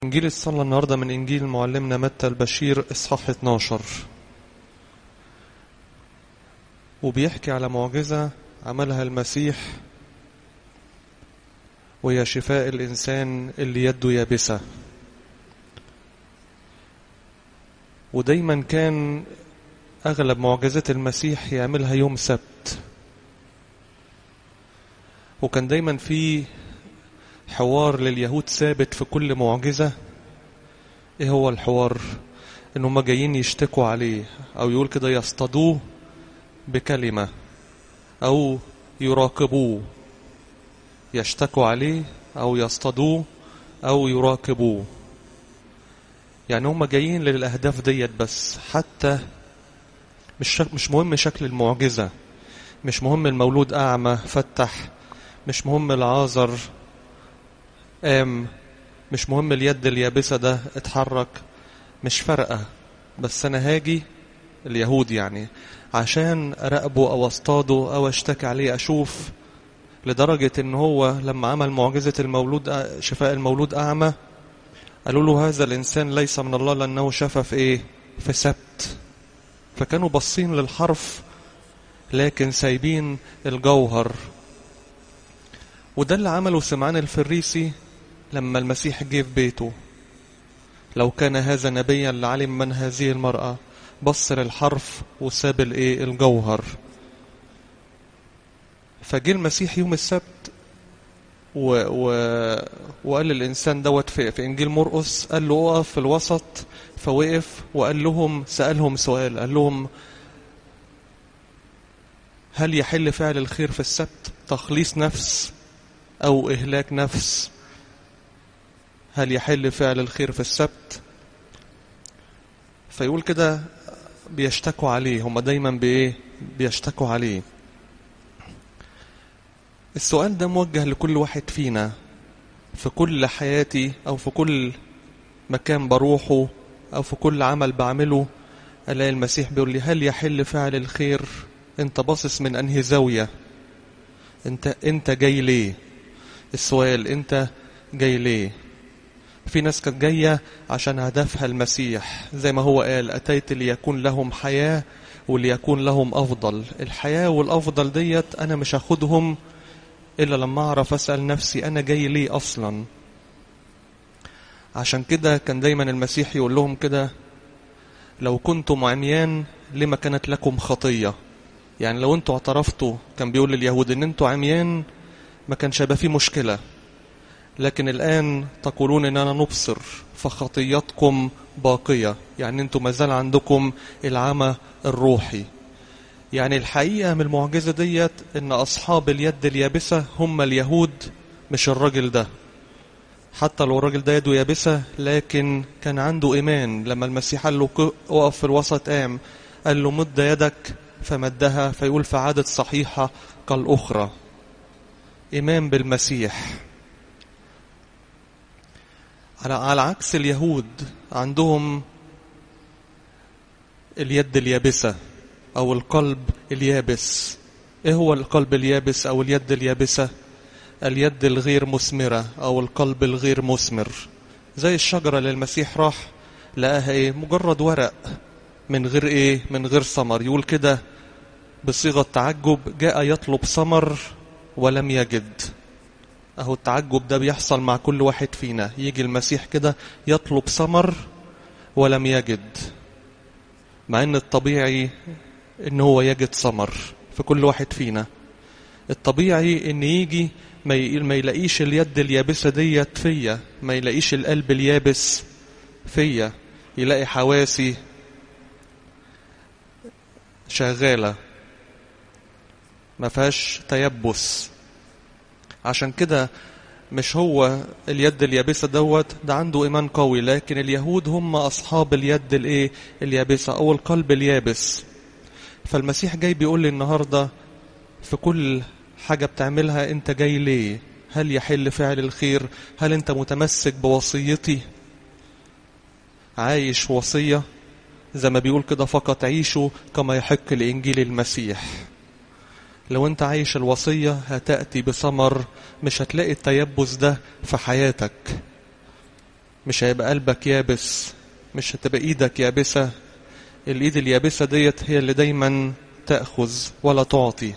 إنجيل الصلاة النهاردة من إنجيل معلمنا متى البشير إصحاح 12 وبيحكي على معجزة عملها المسيح وهي شفاء الإنسان اللي يده يابسة ودايما كان أغلب معجزات المسيح يعملها يوم سبت وكان دايما في حوار لليهود ثابت في كل معجزة ايه هو الحوار ان هم جايين يشتكوا عليه او يقول كده يصطادوه بكلمة او يراقبوه يشتكوا عليه او يصطادوه او يراقبوه يعني هم جايين للاهداف ديت بس حتى مش شك مش مهم شكل المعجزة مش مهم المولود اعمى فتح مش مهم العازر قام مش مهم اليد اليابسة ده اتحرك مش فارقة بس أنا هاجي اليهود يعني عشان أراقبه أو أصطاده أو أشتكي عليه أشوف لدرجة إن هو لما عمل معجزة المولود شفاء المولود أعمى قالوا له هذا الإنسان ليس من الله لأنه شفى في إيه؟ في سبت فكانوا باصين للحرف لكن سايبين الجوهر وده اللي عمله سمعان الفريسي لما المسيح جه في بيته لو كان هذا نبيا لعلم من هذه المرأة بص للحرف وساب الايه الجوهر فجه المسيح يوم السبت و... و... وقال للإنسان دوت في... في إنجيل مرقس قال له اقف في الوسط فوقف وقال لهم سألهم سؤال قال لهم هل يحل فعل الخير في السبت تخليص نفس أو إهلاك نفس هل يحل فعل الخير في السبت فيقول كده بيشتكوا عليه هم دايما بإيه بيشتكوا عليه السؤال ده موجه لكل واحد فينا في كل حياتي أو في كل مكان بروحه أو في كل عمل بعمله ألاقي المسيح بيقول لي هل يحل فعل الخير أنت باصص من أنهي زاوية أنت أنت جاي ليه السؤال أنت جاي ليه في ناس كانت جاية عشان هدفها المسيح زي ما هو قال أتيت ليكون لهم حياة وليكون لهم أفضل الحياة والأفضل ديت أنا مش هاخدهم إلا لما أعرف أسأل نفسي أنا جاي ليه أصلا عشان كده كان دايما المسيح يقول لهم كده لو كنتم عميان لما كانت لكم خطية يعني لو انتوا اعترفتوا كان بيقول لليهود ان انتوا عميان ما كانش هيبقى فيه مشكلة لكن الآن تقولون إننا نبصر فخطيتكم باقية يعني أنتم ما زال عندكم العمى الروحي يعني الحقيقة من المعجزة ديت إن أصحاب اليد اليابسة هم اليهود مش الراجل ده حتى لو الراجل ده يده يابسة لكن كان عنده إيمان لما المسيح قال له اقف في الوسط قام قال له مد يدك فمدها فيقول فعادت صحيحة كالأخرى إيمان بالمسيح على على عكس اليهود عندهم اليد اليابسة أو القلب اليابس إيه هو القلب اليابس أو اليد اليابسة اليد الغير مثمرة أو القلب الغير مثمر زي الشجرة اللي المسيح راح لقاها إيه مجرد ورق من غير إيه من غير ثمر يقول كده بصيغة تعجب جاء يطلب ثمر ولم يجد اهو التعجب ده بيحصل مع كل واحد فينا يجي المسيح كده يطلب ثمر ولم يجد مع ان الطبيعي ان هو يجد ثمر في كل واحد فينا الطبيعي ان يجي ما يلاقيش اليد اليابسه ديت فيا ما يلاقيش القلب اليابس فيا يلاقي حواسي شغاله ما فيهاش تيبس عشان كده مش هو اليد اليابسة دوت ده عنده إيمان قوي لكن اليهود هم أصحاب اليد الإيه اليابسة أو القلب اليابس فالمسيح جاي بيقول لي النهاردة في كل حاجة بتعملها أنت جاي ليه هل يحل فعل الخير هل أنت متمسك بوصيتي عايش وصية زي ما بيقول كده فقط عيشوا كما يحق لإنجيل المسيح لو انت عايش الوصية هتأتي بثمر مش هتلاقي التيبس ده في حياتك مش هيبقى قلبك يابس مش هتبقى ايدك يابسة الايد اليابسة ديت هي اللي دايما تأخذ ولا تعطي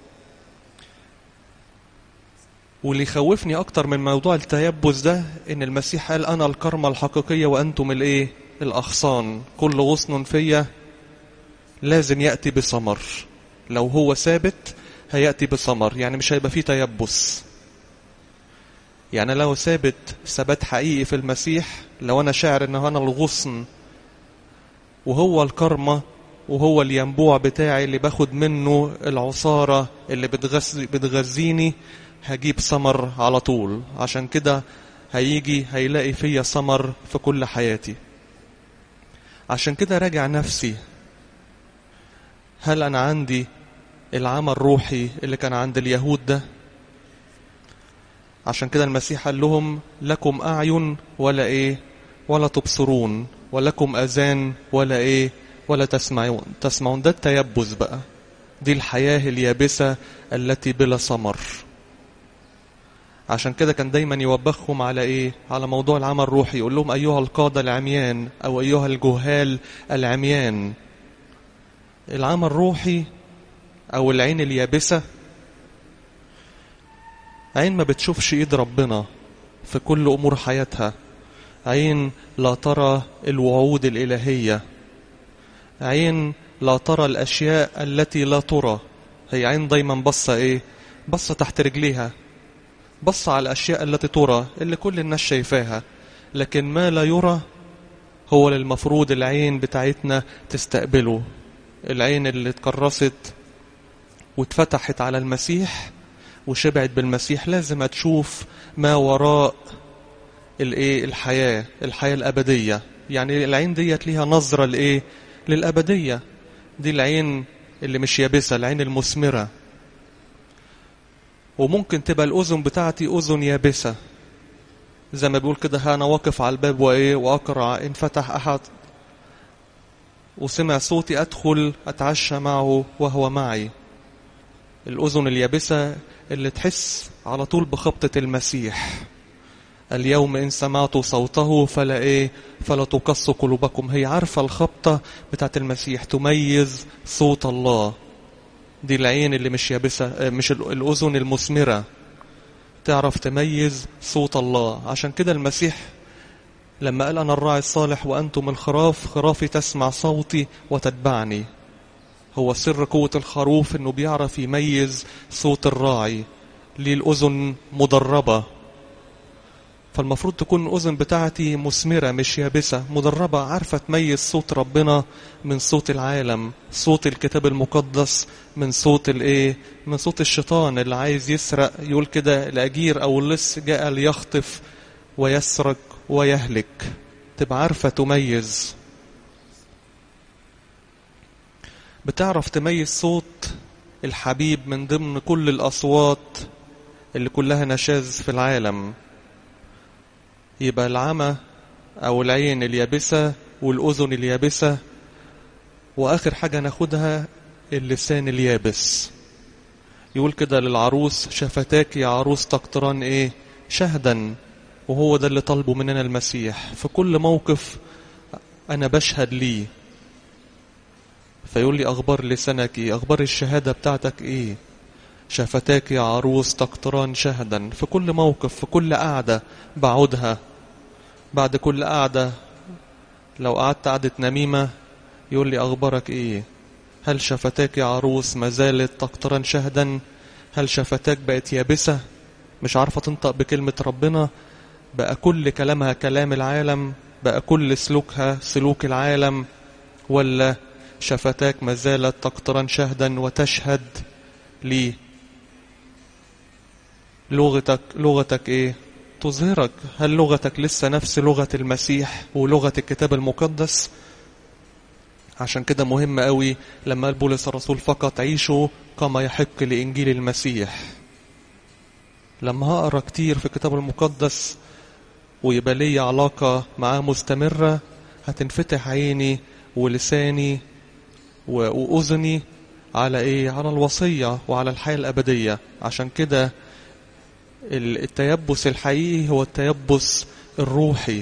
واللي يخوفني اكتر من موضوع التيبس ده ان المسيح قال انا الكرمة الحقيقية وانتم الايه الاغصان كل غصن فيا لازم يأتي بثمر لو هو ثابت هيأتي بثمر يعني مش هيبقى فيه تيبس يعني لو ثابت ثبات حقيقي في المسيح لو انا شاعر ان انا الغصن وهو الكرمة وهو الينبوع بتاعي اللي باخد منه العصارة اللي بتغذي بتغذيني هجيب ثمر على طول عشان كده هيجي هيلاقي فيا ثمر في كل حياتي عشان كده راجع نفسي هل انا عندي العمل الروحي اللي كان عند اليهود ده عشان كده المسيح قال لهم لكم أعين ولا إيه ولا تبصرون ولكم أذان ولا إيه ولا تسمعون تسمعون ده التيبس بقى دي الحياة اليابسة التي بلا ثمر عشان كده كان دايما يوبخهم على ايه على موضوع العمل الروحي يقول لهم ايها القادة العميان او ايها الجهال العميان العمل الروحي او العين اليابسة عين ما بتشوفش ايد ربنا في كل امور حياتها عين لا ترى الوعود الالهية عين لا ترى الاشياء التي لا ترى هي عين دايما بصة ايه بصة تحت رجليها بص على الأشياء التي ترى اللي كل الناس شايفاها لكن ما لا يرى هو المفروض العين بتاعتنا تستقبله العين اللي اتكرست واتفتحت على المسيح وشبعت بالمسيح لازم تشوف ما وراء الايه الحياة الحياة الأبدية يعني العين ديت ليها نظرة لايه للأبدية دي العين اللي مش يابسة العين المثمرة وممكن تبقى الأذن بتاعتي أذن يابسة زي ما بيقول كده أنا واقف على الباب وإيه وأقرع إن فتح أحد وسمع صوتي أدخل أتعشى معه وهو معي الأذن اليابسة اللي تحس على طول بخبطة المسيح اليوم إن سمعتوا صوته فلا إيه فلا تقص قلوبكم هي عارفة الخبطة بتاعت المسيح تميز صوت الله دي العين اللي مش يابسة مش الأذن المثمرة تعرف تميز صوت الله عشان كده المسيح لما قال أنا الراعي الصالح وأنتم الخراف خرافي تسمع صوتي وتتبعني هو سر قوة الخروف إنه بيعرف يميز صوت الراعي ليه الأذن مدربة فالمفروض تكون الأذن بتاعتي مثمرة مش يابسة مدربة عارفة تميز صوت ربنا من صوت العالم صوت الكتاب المقدس من صوت الايه من صوت الشيطان اللي عايز يسرق يقول كده الأجير أو اللص جاء ليخطف ويسرق ويهلك تبقى عارفة تميز بتعرف تميز صوت الحبيب من ضمن كل الأصوات اللي كلها نشاز في العالم يبقى العمى أو العين اليابسة والأذن اليابسة وآخر حاجة ناخدها اللسان اليابس يقول كده للعروس شفتاك يا عروس تقطران ايه شهدا وهو ده اللي طلبه مننا المسيح في كل موقف أنا بشهد ليه فيقول لي أخبار لسانك إيه أخبار الشهادة بتاعتك إيه شفتاك يا عروس تقطران شهدا في كل موقف في كل قعدة بعودها بعد كل قعدة لو قعدت قعدة نميمة يقول لي أخبارك إيه هل شفتاك يا عروس ما زالت تقطران شهدا هل شفتاك بقت يابسة مش عارفة تنطق بكلمة ربنا بقى كل كلامها كلام العالم بقى كل سلوكها سلوك العالم ولا شفتاك ما زالت تقطران شهدا وتشهد لي لغتك لغتك ايه تظهرك هل لغتك لسه نفس لغة المسيح ولغة الكتاب المقدس عشان كده مهم قوي لما قال بولس الرسول فقط عيشوا كما يحق لإنجيل المسيح لما هقرا كتير في الكتاب المقدس ويبقى لي علاقة معاه مستمرة هتنفتح عيني ولساني وأذني على إيه؟ على الوصية وعلى الحياة الأبدية عشان كده التيبس الحقيقي هو التيبس الروحي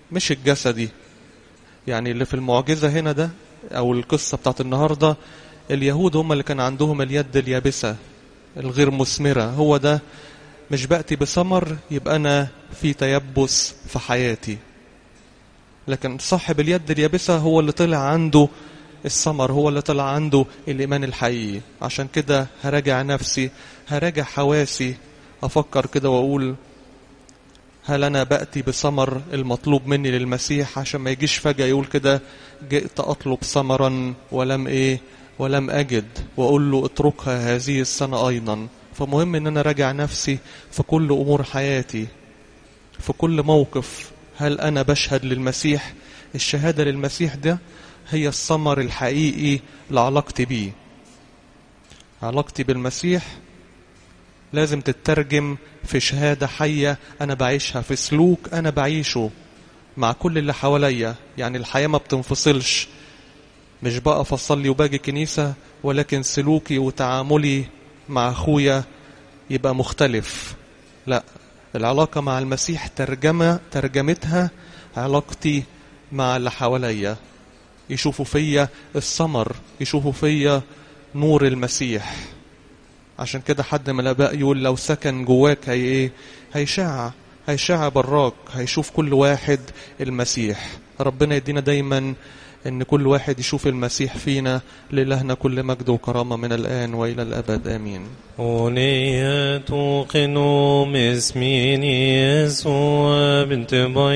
مش الجسدي يعني اللي في المعجزة هنا ده أو القصة بتاعت النهاردة اليهود هم اللي كان عندهم اليد اليابسة الغير مثمرة هو ده مش بأتي بثمر يبقى أنا في تيبس في حياتي لكن صاحب اليد اليابسة هو اللي طلع عنده الثمر هو اللي طلع عنده الإيمان الحقيقي عشان كده هراجع نفسي هراجع حواسي أفكر كده وأقول هل أنا بأتي بثمر المطلوب مني للمسيح عشان ما يجيش فجأة يقول كده جئت أطلب ثمرا ولم إيه ولم أجد وأقول له اتركها هذه السنة أيضا فمهم إن أنا راجع نفسي في كل أمور حياتي في كل موقف هل أنا بشهد للمسيح الشهادة للمسيح ده هي الثمر الحقيقي لعلاقتي بيه علاقتي بالمسيح لازم تترجم في شهادة حية أنا بعيشها في سلوك أنا بعيشه مع كل اللي حواليا يعني الحياة ما بتنفصلش مش بقى أصلي وباجي كنيسة ولكن سلوكي وتعاملي مع أخويا يبقى مختلف لا العلاقة مع المسيح ترجمة ترجمتها علاقتي مع اللي حواليا يشوفوا فيا الثمر يشوفوا فيا نور المسيح عشان كده حد من الاباء يقول لو سكن جواك هي ايه هيشع هيشع براك هيشوف كل واحد المسيح ربنا يدينا دايما ان كل واحد يشوف المسيح فينا لإلهنا كل مجد وكرامة من الآن وإلى الأبد آمين أولية قنوم اسمين يسوع بنت